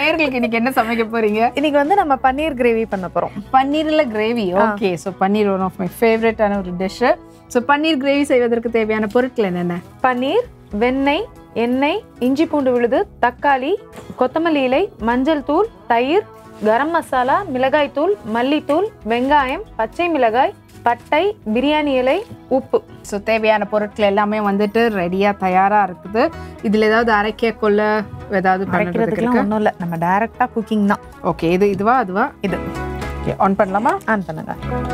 நேயர்களுக்கு இன்னைக்கு என்ன சமைக்க போறீங்க இன்னைக்கு வந்து நம்ம பன்னீர் கிரேவி பண்ண போறோம் பன்னீர்ல gravy okay so paneer one of my ஃபேவரட்டான ஒரு டிஷ்ஷு ஸோ பன்னீர் கிரேவி செய்வதற்கு தேவையான பொருட்கள் என்னென்ன பன்னீர் வெண்ணெய் எண்ணெய் இஞ்சி பூண்டு விழுது தக்காளி கொத்தமல்லி இலை மஞ்சள் தூள் தயிர் கரம் மசாலா மிளகாய் தூள் மல்லித்தூள் வெங்காயம் பச்சை மிளகாய் பட்டை பிரியாணி இலை உப்பு ஸோ தேவையான பொருட்கள் எல்லாமே வந்துட்டு ரெடியா தயாரா இருக்குது இதுல ஏதாவது அரைக்க கொள்ள ஏதாவது பண்ணுறதுக்கு அரைக்கிறதுக்குலாம் ஒன்றும் இல்லை நம்ம டைரக்டா குக்கிங் தான் ஓகே இது இதுவா அதுவா இது ஓகே ஆன் பண்ணலாமா ஆன் பண்ணுங்க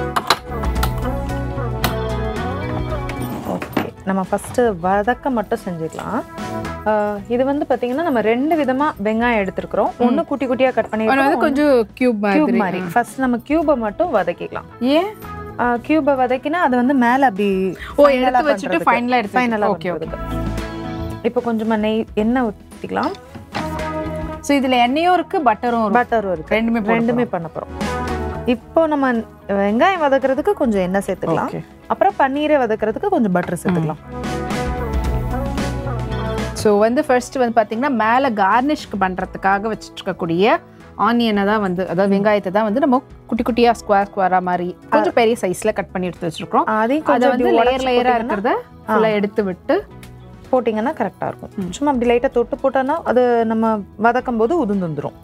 ஓகே நம்ம ஃபர்ஸ்ட் வதக்க மட்டும் செஞ்சுக்கலாம் ஆஹ் இது வந்து பாத்தீங்கன்னா நம்ம ரெண்டு விதமா வெங்காயம் எடுத்துருக்கிறோம் ஒண்ணு குட்டி குட்டியா கட் பண்ணி ஒன்று வந்து கொஞ்சம் கியூப் கியூப் மாதிரி மாதிரி ஃபர்ஸ்ட் நம்ம கியூபை மட்டும் வதக்கிக்கலாம் ஏன் கியூபை வதக்கினா அது வந்து மேல அப்படி ஓ எடுத்து வச்சுட்டு ஃபைனலாக எடுத்து ஃபைனலா ஓகே ஓகே இப்போ கொஞ்சமா நெய் எண்ணெய் ஊற்றிக்கலாம் ஸோ இதுல எண்ணெயும் இருக்கு பட்டரும் இருக்கு பட்டரும் இருக்கு ரெண்டுமே போட ரெண்டுமே பண்ண போறோம் இப்போ நம்ம வெங்காயம் வதக்குறதுக்கு கொஞ்சம் எண்ணெய் சேர்த்துக்கலாம் ஓகே அப்புறம் பன்னீரை வதக்குறதுக்கு கொஞ்சம் பட்டர் சேர்த்துக்கலாம் ஸோ வந்து ஃபர்ஸ்ட் வந்து பார்த்தீங்கன்னா மேலே கார்னிஷ்க்கு பண்ணுறதுக்காக வச்சுட்டு இருக்கக்கூடிய ஆனியனை தான் வந்து அதாவது வெங்காயத்தை தான் வந்து நம்ம குட்டி குட்டியாக ஸ்கொயர் ஸ்கொயராக மாதிரி கொஞ்சம் பெரிய சைஸில் கட் பண்ணி எடுத்து வச்சிருக்கோம் அதையும் அதை கொஞ்சம் வந்து லேயர் லேயராக இருக்கிறத ஃபுல்லாக எடுத்து விட்டு போட்டிங்கன்னா கரெக்டாக இருக்கும் சும்மா அப்படி லைட்டாக தொட்டு போட்டோன்னா அது நம்ம வதக்கும் போது உதிர்ந்து வந்துடும்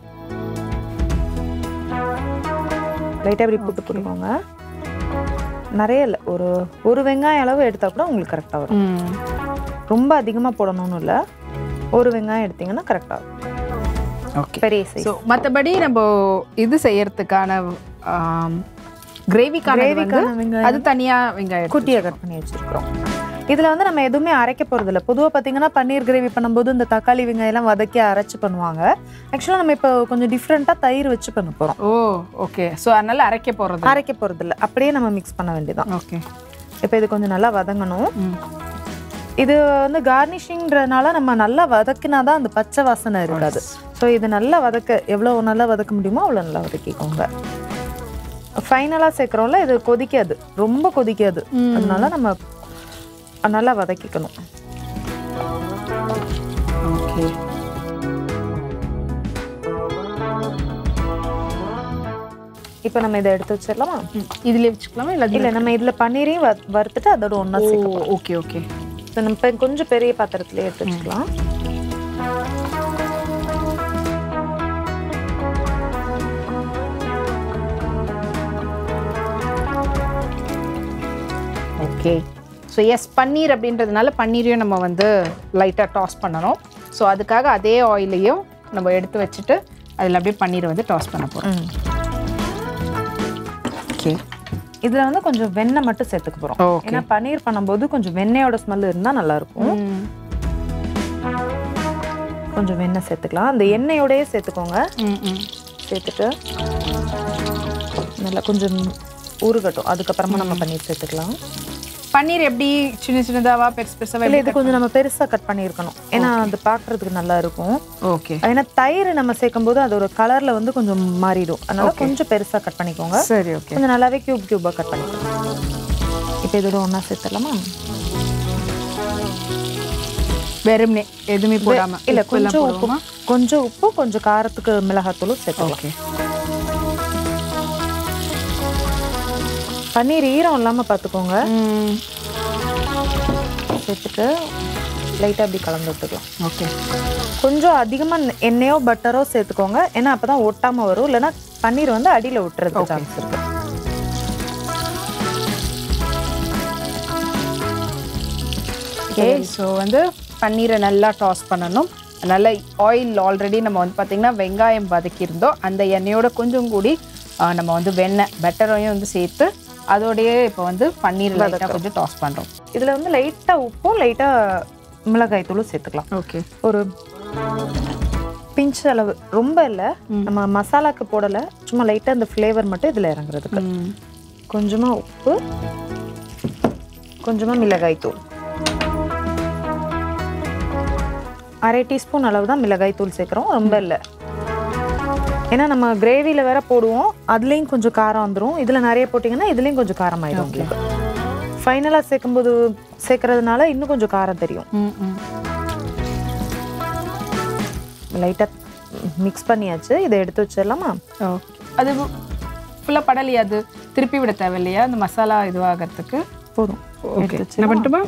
லைட்டாக இப்படி போட்டு போட்டுக்கோங்க நிறைய இல்லை ஒரு ஒரு வெங்காயம் அளவு எடுத்தால் கூட உங்களுக்கு கரெக்டாக வரும் ம், ரொம்ப அதிகமாக போடணும்னு இல்லை ஒரு வெங்காயம் எடுத்தீங்கன்னா கரெக்டாக இருக்கும் ஓகே பெரிய சைஸ் ஸோ மற்றபடி நம்ம இது செய்யறதுக்கான கிரேவிக்கான வந்து கிரேவிக்கான வெங்காயம் அது தனியாக வெங்காயம் குட்டியாக கட் பண்ணி வச்சிருக்கிறோம் இதில் வந்து நம்ம எதுவுமே அரைக்க போகிறதில்ல பொதுவாக பார்த்தீங்கன்னா பன்னீர் கிரேவி பண்ணும்போது இந்த தக்காளி வெங்காயம்லாம் வதக்கி அரைச்சு பண்ணுவாங்க ஆக்சுவலாக நம்ம இப்போ கொஞ்சம் டிஃப்ரெண்ட்டாக தயிர் வச்சு பண்ண போகிறோம் ஓ ஓகே ஸோ அதனால அரைக்க போகிறது அரைக்க போகிறதில்ல அப்படியே நம்ம மிக்ஸ் பண்ண வேண்டியதான் ஓகே இப்போ இது கொஞ்சம் நல்லா வதங்கணும் ம் இது வந்து கார்னிஷிங்கிறனால நம்ம நல்லா வதக்கினா தான் அந்த பச்சை வாசனை இருக்காது ஸோ இது நல்லா வதக்க எவ்வளோ நல்லா வதக்க முடியுமோ அவ்வளோ நல்லா வதக்கிக்கோங்க ஃபைனலாக சேர்க்குறோம்ல இது கொதிக்காது ரொம்ப கொதிக்காது ம். அதனால நம்ம நல்லா வதக்கிக்கணும் ஓகே இப்போ நம்ம இதை எடுத்து வச்சிடலாமா இதுலேயே வச்சுக்கலாமா இல்லை இல்லை நம்ம இதில் பன்னீரையும் வறு- வறுத்துட்டு அதோட ஒன்றா சேர்க்கலாம் ஓகே ஓகே ஸோ நம்ம இப்ப கொஞ்சம் பெரிய பாத்திரத்திலே எடுத்து வச்சுக்கலாம் ஓகே ஸோ எஸ் பன்னீர் அப்படின்றதுனால பன்னீரையும் நம்ம வந்து லைட்டாக டாஸ் பண்ணணும் ஸோ அதுக்காக அதே ஆயிலையும் நம்ம எடுத்து வச்சுட்டு அதில் அப்படியே பன்னீரை வந்து டாஸ் பண்ண போகிறோம் ம் ஓகே இதில் வந்து கொஞ்சம் வெண்ணெய் மட்டும் சேர்த்துக்க போகிறோம் ஓகே ஏன்னா பன்னீர் பண்ணும்போது கொஞ்சம் வெண்ணெயோட ஸ்மெல் இருந்தால் நல்லா இருக்கும் கொஞ்சம் வெண்ணெய் சேர்த்துக்கலாம் அந்த எண்ணெயோடயே சேர்த்துக்கோங்க சேர்த்துட்டு நல்லா கொஞ்சம் ஊறுகட்டும் அதுக்கப்புறமா நம்ம பன்னீர் சேர்த்துக்கலாம் பன்னீர் எப்படி சின்ன சின்னதாவா பெருசு பெருசாக இல்லை இது கொஞ்சம் நம்ம பெருசாக கட் பண்ணியிருக்கணும் ஏன்னா அது பார்க்கறதுக்கு நல்லா இருக்கும் ஓகே ஏன்னா தயிர் நம்ம சேர்க்கும்போது அது ஒரு கலரில் வந்து கொஞ்சம் மாறிடும் அதனால கொஞ்சம் பெருசாக கட் பண்ணிக்கோங்க சரி ஓகே கொஞ்சம் நல்லாவே கியூப் கியூபாக கட் பண்ணிக்கோங்க இப்போ இதோட ஒன்றா சேர்த்துடலாமா வெறும்னே எதுவுமே போடாமல் இல்லை கொஞ்சம் உப்பு கொஞ்சம் உப்பு கொஞ்சம் காரத்துக்கு மிளகாத்தூளும் சேர்த்துக்கலாம் ஓகே பன்னீர் ஈரம் இல்லாமல் பார்த்துக்கோங்க சேர்த்துட்டு லைட்டாக அப்படி கலந்து விட்டுக்கலாம் ஓகே கொஞ்சம் அதிகமாக எண்ணெயோ பட்டரோ சேர்த்துக்கோங்க ஏன்னா அப்போ தான் ஒட்டாமல் வரும் இல்லைன்னா பன்னீர் வந்து அடியில் விட்டுறது சான்ஸ் இருக்கு ஓகே ஸோ வந்து பன்னீரை நல்லா டாஸ் பண்ணணும் நல்லா ஆயில் ஆல்ரெடி நம்ம வந்து பார்த்திங்கன்னா வெங்காயம் வதக்கியிருந்தோம் அந்த எண்ணெயோட கொஞ்சம் கூடி ஆ, நம்ம வந்து வெண்ணெய் பெட்டரையும் வந்து சேர்த்து அதோடயே இப்போ வந்து பன்னீர் லைட்டாக கொஞ்சம் டாஸ் பண்ணுறோம் இதில் வந்து லைட்டாக உப்பும் லைட்டாக மிளகாய் தூளும் சேர்த்துக்கலாம் ஓகே ஒரு பிஞ்ச் அளவு ரொம்ப இல்லை நம்ம மசாலாக்கு போடலை சும்மா லைட்டாக அந்த ஃப்ளேவர் மட்டும் இதில் இறங்குறதுக்கு கொஞ்சமாக உப்பு கொஞ்சமாக மிளகாய் தூள் அரை டீஸ்பூன் அளவு தான் மிளகாய் தூள் சேர்க்குறோம் ரொம்ப இல்லை ஏன்னா நம்ம கிரேவியில் வேற போடுவோம் அதுலேயும் கொஞ்சம் காரம் வந்துடும் இதில் நிறைய போட்டிங்கன்னா இதுலேயும் கொஞ்சம் காரம் ஆயிடும் உங்களுக்கு ஃபைனலாக சேர்க்கும்போது சேர்க்கறதுனால இன்னும் கொஞ்சம் காரம் தெரியும் ம் ம் லைட்டாக மிக்ஸ் பண்ணியாச்சு இதை எடுத்து வச்சிடலாமா ஓகே அது ஃபுல்லாக படலையா அது திருப்பி விட தேவையில்லையா அந்த மசாலா இதுவாகிறதுக்கு போதும் ஓகே என்ன பண்ணட்டுமா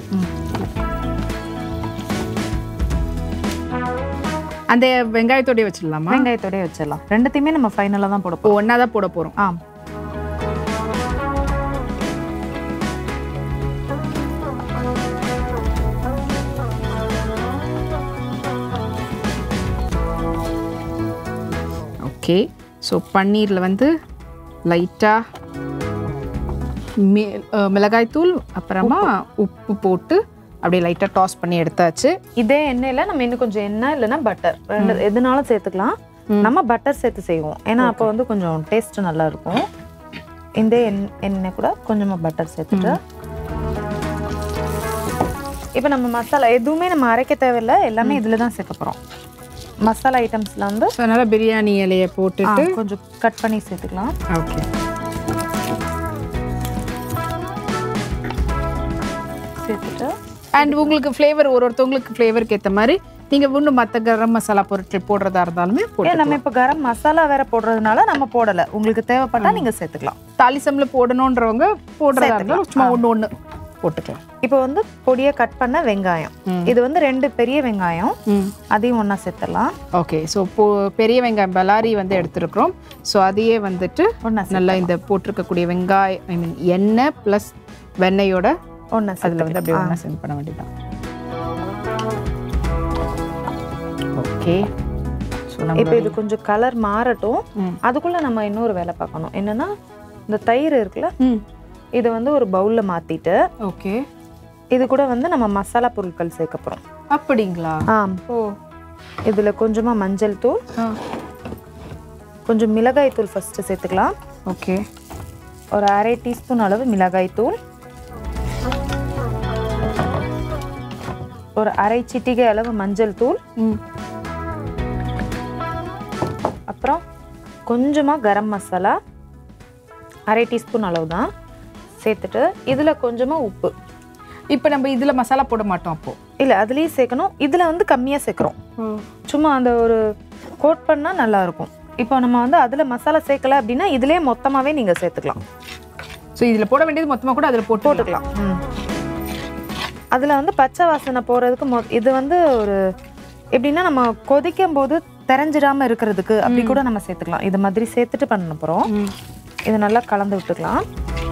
அந்த வெங்காயத்தோடய வச்சிடலாமா வெங்காயத்தோடய வச்சிடலாம் ரெண்டுத்தையுமே நம்ம ஃபைனலாக தான் போட போகிறோம் ஒன்றா தான் போட போகிறோம் ஆ ஓகே ஸோ பன்னீரில் வந்து லைட்டாக மிளகாய்த்தூள் அப்புறமா உப்பு போட்டு அப்படியே லைட்டாக டாஸ் பண்ணி எடுத்தாச்சு இதே எண்ணெயில் நம்ம இன்னும் கொஞ்சம் எண்ணெய் இல்லைன்னா பட்டர் ரெண்டு எதுனாலும் சேர்த்துக்கலாம் நம்ம பட்டர் சேர்த்து செய்வோம் ஏன்னா அப்போ வந்து கொஞ்சம் டேஸ்ட் நல்லா இருக்கும் இந்த எண் எண்ணெய் கூட கொஞ்சமாக பட்டர் சேர்த்துட்டு இப்போ நம்ம மசாலா எதுவுமே நம்ம அரைக்க தேவையில்லை எல்லாமே இதில் தான் சேர்க்க போகிறோம் மசாலா ஐட்டம்ஸில் வந்து ஸோ அதனால் பிரியாணி இலையை போட்டு ஆ, கொஞ்சம் கட் பண்ணி சேர்த்துக்கலாம் ஓகே சேர்த்துட்டு அண்ட் உங்களுக்கு ஃப்ளேவர் ஒரு ஒருத்தவங்களுக்கு ஃப்ளேவருக்கு ஏற்ற மாதிரி நீங்கள் இன்னும் மற்ற கரம் மசாலா பொருட்கள் போடுறதா இருந்தாலுமே ஏன் போட்டு நம்ம இப்போ கரம் மசாலா வேற போடுறதுனால நம்ம போடலை உங்களுக்கு தேவைப்பட்டா நீங்கள் சேர்த்துக்கலாம் தாலிசமில் போடணுன்றவங்க போடுறதா இருந்தாலும் சும்மா ஒன்று ஒன்று போட்டுக்கலாம் இப்போ வந்து பொடியை கட் பண்ண வெங்காயம் ம். இது வந்து ரெண்டு பெரிய வெங்காயம் ம் அதையும் ஒன்றா சேர்த்துடலாம் ஓகே ஸோ போ பெரிய வெங்காயம் பலாரி வந்து எடுத்துருக்குறோம் ஸோ அதையே வந்துட்டு ஒன்றா நல்லா இந்த போட்டிருக்கக்கூடிய வெங்காயம் ஐ மீன் எண்ணெய் ப்ளஸ் வெண்ணெயோட ஒன்றா அதில் வந்து அப்படியே சேர்த்து ஒன்றா சென்ட் பண்ண வேண்டியதான் ஓகே ஸோ இப்போ நம்ம இது கொஞ்சம் கலர் மாறட்டும் ம். அதுக்குள்ள நம்ம இன்னொரு வேலை பார்க்கணும் என்னன்னா இந்த தயிர் இருக்குல்ல ம் இதை வந்து ஒரு பவுலில் மாற்றிட்டு ஓகே இது கூட வந்து நம்ம மசாலா பொருட்கள் சேர்க்க போகிறோம் அப்படிங்களா ஆம் ஓ இதில் கொஞ்சமாக மஞ்சள் தூள் ஆ கொஞ்சம் மிளகாய் தூள் ஃபஸ்ட்டு சேர்த்துக்கலாம் ஓகே ஒரு அரை டீஸ்பூன் அளவு மிளகாய் தூள் ஒரு அரை சிட்டிகை அளவு மஞ்சள் தூள் ம் அப்புறம் கொஞ்சமாக கரம் மசாலா அரை டீஸ்பூன் அளவு தான் சேர்த்துட்டு இதில் கொஞ்சமாக உப்பு இப்போ நம்ம இதில் மசாலா போட மாட்டோம் அப்போ இல்லை அதுலேயும் சேர்க்கணும் இதில் வந்து கம்மியாக சேர்க்குறோம் சும்மா அந்த ஒரு கோட் பண்ணால் நல்லா இருக்கும் இப்போ நம்ம வந்து அதில் மசாலா சேர்க்கல அப்படின்னா இதுலேயே மொத்தமாகவே நீங்கள் சேர்த்துக்கலாம் ஸோ இதில் போட வேண்டியது மொத்தமாக கூட அதில் போட்டு போட்டுக்கலாம் அதில் வந்து பச்சை வாசனை போகிறதுக்கு மொ இது வந்து ஒரு எப்படின்னா நம்ம கொதிக்கும் போது தெரிஞ்சிடாம இருக்கிறதுக்கு அப்படி கூட நம்ம சேர்த்துக்கலாம் இது மாதிரி சேர்த்துட்டு பண்ண போகிறோம் ம் இது நல்லா கலந்து விட்டுக்கலாம்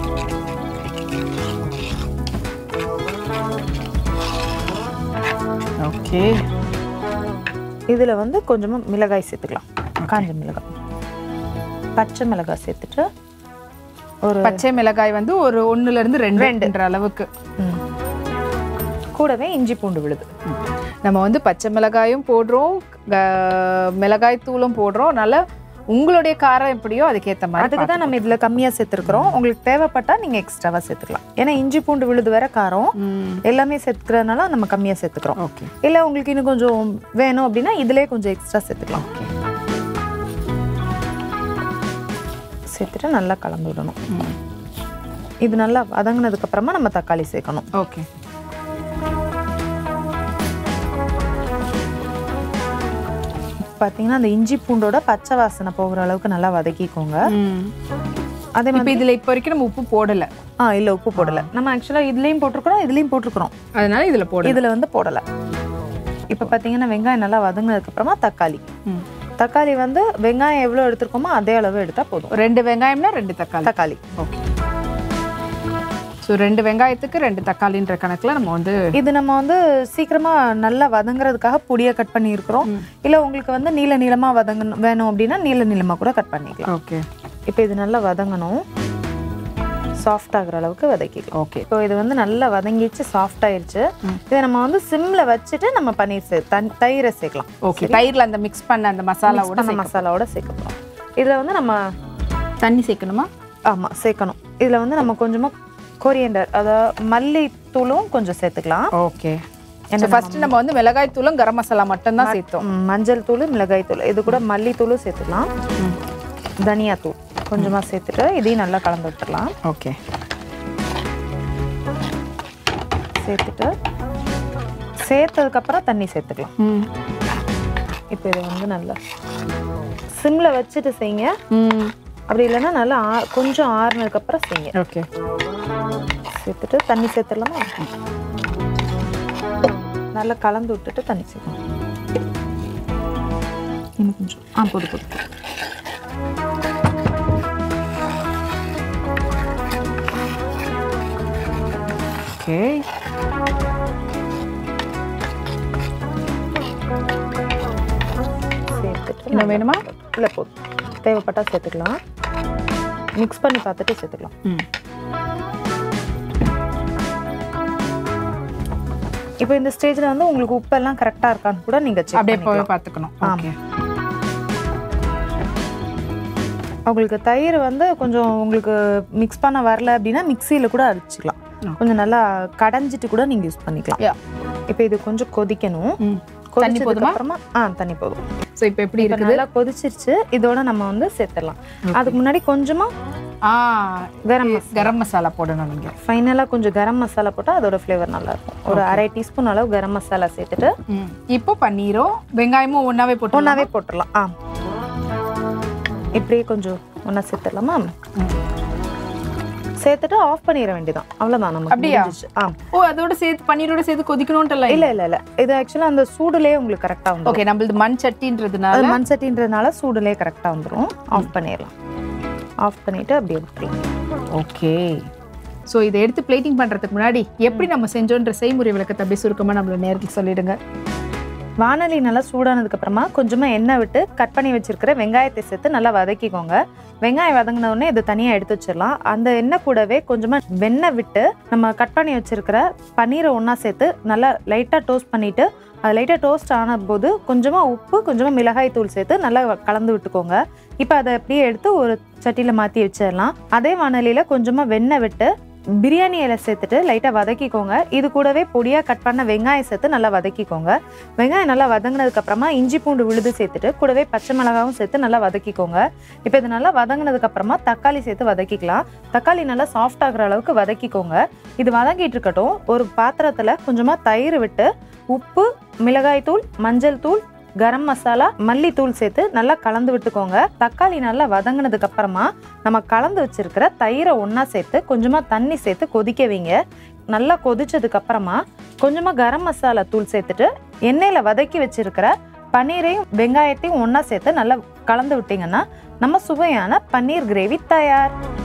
ஓகே இதில் வந்து கொஞ்சமாக மிளகாய் சேர்த்துக்கலாம் காஞ்ச மிளகாய் பச்சை மிளகாய் சேர்த்துட்டு ஒரு பச்சை மிளகாய் வந்து ஒரு ஒண்ணுல இருந்து ரெண்டு ரெண்டுன்ற அளவுக்கு ம், கூடவே இஞ்சி பூண்டு விழுது நம்ம வந்து பச்சை மிளகாயும் போடுறோம் க- மிளகாய் தூளும் போடுறோம் அதனால உங்களுடைய காரம் எப்படியோ அதுக்கேற்ற மாதிரி அதுக்கு தான் நம்ம இதில் கம்மியாக சேர்த்துருக்குறோம் உங்களுக்கு தேவைப்பட்டா நீங்கள் எக்ஸ்ட்ராவாக சேர்த்துக்கலாம் ஏன்னா இஞ்சி பூண்டு விழுது வேற காரம் ம் எல்லாமே சேர்த்துக்கிறதுனால நம்ம கம்மியாக சேர்த்துக்கிறோம் ஓகே இல்லை உங்களுக்கு இன்னும் கொஞ்சம் வேணும் அப்படின்னா இதிலே கொஞ்சம் எக்ஸ்ட்ரா சேர்த்துக்கலாம் சேர்த்துட்டு நல்லா கலந்து விடணும் ம் இது நல்லா வதங்கினதுக்கு அப்புறமா நம்ம தக்காளி சேர்க்கணும் ஓகே பார்த்தீங்கன்னா அந்த இஞ்சி பூண்டோட பச்சை வாசனை போகிற அளவுக்கு நல்லா வதக்கிக்கோங்க ம் அதே மாதிரி இப்போ இதில் இப்போ வரைக்கும் நம்ம உப்பு போடலை ஆ இல்லை உப்பு போடலை நம்ம ஆக்சுவலாக இதுலேயும் போட்டிருக்கிறோம் இதுலேயும் போட்டிருக்கிறோம் அதனால இதில் போடல இதில் வந்து போடலை இப்போ பார்த்தீங்கன்னா வெங்காயம் நல்லா வதங்கினதுக்கு அப்புறமா தக்காளி ம் தக்காளி வந்து வெங்காயம் எவ்வளோ எடுத்திருக்கோமோ அதே அளவு எடுத்தால் போதும் ரெண்டு வெங்காயம்னா ரெண்டு தக்காளி தக்காளி ஓகே ஸோ ரெண்டு வெங்காயத்துக்கு ரெண்டு தக்காளின்ற கணக்கில் நம்ம வந்து இது நம்ம வந்து சீக்கிரமா நல்லா வதங்குறதுக்காக பொடியை கட் பண்ணியிருக்கிறோம் இல்லை உங்களுக்கு வந்து நீல நீளமாக வதங்கணும் வேணும் அப்படின்னா நீல நீளமாக கூட கட் பண்ணிக்கலாம் ஓகே இப்போ இது நல்லா வதங்கணும் சாஃப்ட் ஆகுற அளவுக்கு வதக்கிக்கலாம் ஓகே இப்போ இது வந்து நல்லா வதங்கிச்சு சாஃப்ட் ஆயிருச்சு இதை நம்ம வந்து சிம்ல வச்சுட்டு நம்ம பன்னீர் சே தன்- தயிரை சேர்க்கலாம் ஓகே தயிரில் அந்த மிக்ஸ் பண்ண அந்த மசாலாவோட பண்ண மசாலாவோட சேர்க்க போகிறோம் இதில் வந்து நம்ம தண்ணி சேர்க்கணுமா ஆமாம் சேர்க்கணும் இதில் வந்து நம்ம கொஞ்சமாக கொரியண்டர் அதாவது மல்லித்தூளும் கொஞ்சம் சேர்த்துக்கலாம் ஓகே ஃபர்ஸ்ட் நம்ம வந்து மிளகாய் தூளும் கரம் மசாலா மட்டும் தான் சேர்த்தோம் ம், மஞ்சள் தூள் மிளகாய் தூள் இது கூட மல்லித்தூளும் சேர்த்துக்கலாம் தனியாத்தூள் கொஞ்சமாக சேர்த்துட்டு இதையும் நல்லா கலந்து விட்டுறலாம் ஓகே சேர்த்துட்டு சேர்த்ததுக்கப்புறம் தண்ணி சேர்த்துக்கலாம் ம் இப்போ இதை வந்து நல்லா சிம்ல வச்சுட்டு செய்யுங்க ம் அப்படி இல்லைன்னா நல்லா ஆ- கொஞ்சம் ஆறுனதுக்கு அப்புறம் செய்யுங்க ஓகே சேர்த்துட்டு தண்ணி சேர்த்துடலாமா நல்லா கலந்து விட்டுட்டு தண்ணி சேர்க்கணும் இன்னும் கொஞ்சம் ஆ போது போது ஓகே சேர்த்துட்டு இன்னும் வேணுமா இல்லை போதும் தேவைப்பட்டா சேர்த்துக்கலாம் மிக்ஸ் பண்ணி பார்த்துட்டு சேர்த்துக்கலாம் ம் இப்போ இந்த ஸ்டேஜில் வந்து உங்களுக்கு உப்பெல்லாம் கரெக்டாக இருக்கான்னு கூட நீங்கள் செக் அப்படியே பண்ணிக்கலாம் போய் பார்த்துக்கணும் ஓகே உங்களுக்கு தயிர் வந்து கொஞ்சம் உங்களுக்கு மிக்ஸ் பண்ண வரல அப்படின்னா மிக்சியில் கூட அடிச்சுக்கலாம் கொஞ்சம் நல்லா கடைஞ்சிட்டு கூட நீங்கள் யூஸ் பண்ணிக்கலாம் Yeah. இப்போ இது கொஞ்சம் கொதிக்கணும் ம் தண்ணி கொதிச்சதுக்கு போதுமா அப்புறமா ஆ தண்ணி போதும் ஸோ இப்போ எப்படி இப்போ இருக்குது நல்லா கொதிச்சிருச்சு இதோட நம்ம வந்து சேர்த்துடலாம் அதுக்கு முன்னாடி கொஞ்சமா ஆ கரம் கரம் மசாலா போடணும் நீங்கள் ஃபைனலாக கொஞ்சம் கரம் மசாலா போட்டால் அதோட ஃப்ளேவர் நல்லா இருக்கும் ஒரு அரை டீஸ்பூன் அளவு கரம் மசாலா சேர்த்துட்டு ம் இப்போ பன்னீரும் வெங்காயமும் ஒன்றாவே போட்டு ஒன்றாவே போட்டுடலாம் ஆ இப்படியே கொஞ்சம் ஒன்றா சேர்த்துடலாமா சேர்த்துட்டு ஆஃப் பண்ணிட வேண்டியதான் அவ்வளோதான் நமக்கு அப்படியா? முடிஞ்சிச்சு. ஆ ஓ அதோட சேர்த்து பன்னீரோட சேர்த்து கொதிக்கணும்ட்டு இல்ல இல்ல இல்ல இது ஆக்சுவலா அந்த சூடுலயே உங்களுக்கு கரெக்டா வந்துடும் ஓகே நம்மளது மண் சட்டின்றதுனால அது மண் சட்டின்றதுனால சூடுலயே கரெக்டா வந்துடும் ஆஃப் பண்ணிடலாம் ஆஃப் பண்ணிட்டு அப்படியே விட்டுறலாம் ஓகே ஸோ இதை எடுத்து பிளேட்டிங் பண்ணுறதுக்கு முன்னாடி எப்படி நம்ம செஞ்சோன்ற செய்முறை விளக்கத்தை அப்படியே சுருக்கமாக நம்மள நேரத்தில் சொல்லிடுங்க வானொலி நல்லா சூடானதுக்கு அப்புறமா கொஞ்சமா எண்ணெய் விட்டு கட் பண்ணி வச்சிருக்கிற வெங்காயத்தை சேர்த்து நல்லா வதக்கிக்கோங்க வெங்காயம் வதங்கின உடனே இதை தனியாக எடுத்து வச்சிடலாம் அந்த எண்ணெய் கூடவே கொஞ்சமா வெண்ணெய் விட்டு நம்ம கட் பண்ணி வச்சிருக்கிற பன்னீரை ஒன்றா சேர்த்து நல்லா லைட்டாக டோஸ்ட் பண்ணிட்டு அது லைட்டாக டோஸ்ட் ஆன போது கொஞ்சமாக உப்பு கொஞ்சமாக மிளகாய் தூள் சேர்த்து நல்லா கலந்து விட்டுக்கோங்க இப்போ அதை அப்படியே எடுத்து ஒரு சட்டியில் மாற்றி வச்சிடலாம் அதே வானொலியில் கொஞ்சமாக வெண்ணெய் விட்டு பிரியாணி இலை சேர்த்துட்டு லைட்டாக வதக்கிக்கோங்க இது கூடவே பொடியாக கட் பண்ண வெங்காயம் சேர்த்து நல்லா வதக்கிக்கோங்க வெங்காயம் நல்லா வதங்கினதுக்கு அப்புறமா இஞ்சி பூண்டு விழுது சேர்த்துட்டு கூடவே பச்சை மிளகாவும் சேர்த்து நல்லா வதக்கிக்கோங்க இப்போ இது நல்லா வதங்கினதுக்கு அப்புறமா தக்காளி சேர்த்து வதக்கிக்கலாம் தக்காளி நல்லா சாஃப்ட் ஆகுற அளவுக்கு வதக்கிக்கோங்க இது வதங்கிட்டு இருக்கட்டும் ஒரு பாத்திரத்தில் கொஞ்சமாக தயிர் விட்டு உப்பு மிளகாய் தூள் மஞ்சள் தூள் கரம் மசாலா மல்லித்தூள் சேர்த்து நல்லா கலந்து விட்டுக்கோங்க தக்காளி நல்லா வதங்கினதுக்கு அப்புறமா நம்ம கலந்து வச்சிருக்கிற தயிரை ஒன்றா சேர்த்து கொஞ்சமாக தண்ணி சேர்த்து கொதிக்க வைங்க நல்லா கொதிச்சதுக்கு அப்புறமா கொஞ்சமாக கரம் மசாலா தூள் சேர்த்துட்டு எண்ணெயில் வதக்கி வச்சிருக்கிற பன்னீரையும் வெங்காயத்தையும் ஒன்றா சேர்த்து நல்லா கலந்து விட்டீங்கன்னா நம்ம சுவையான பன்னீர் கிரேவி தயார்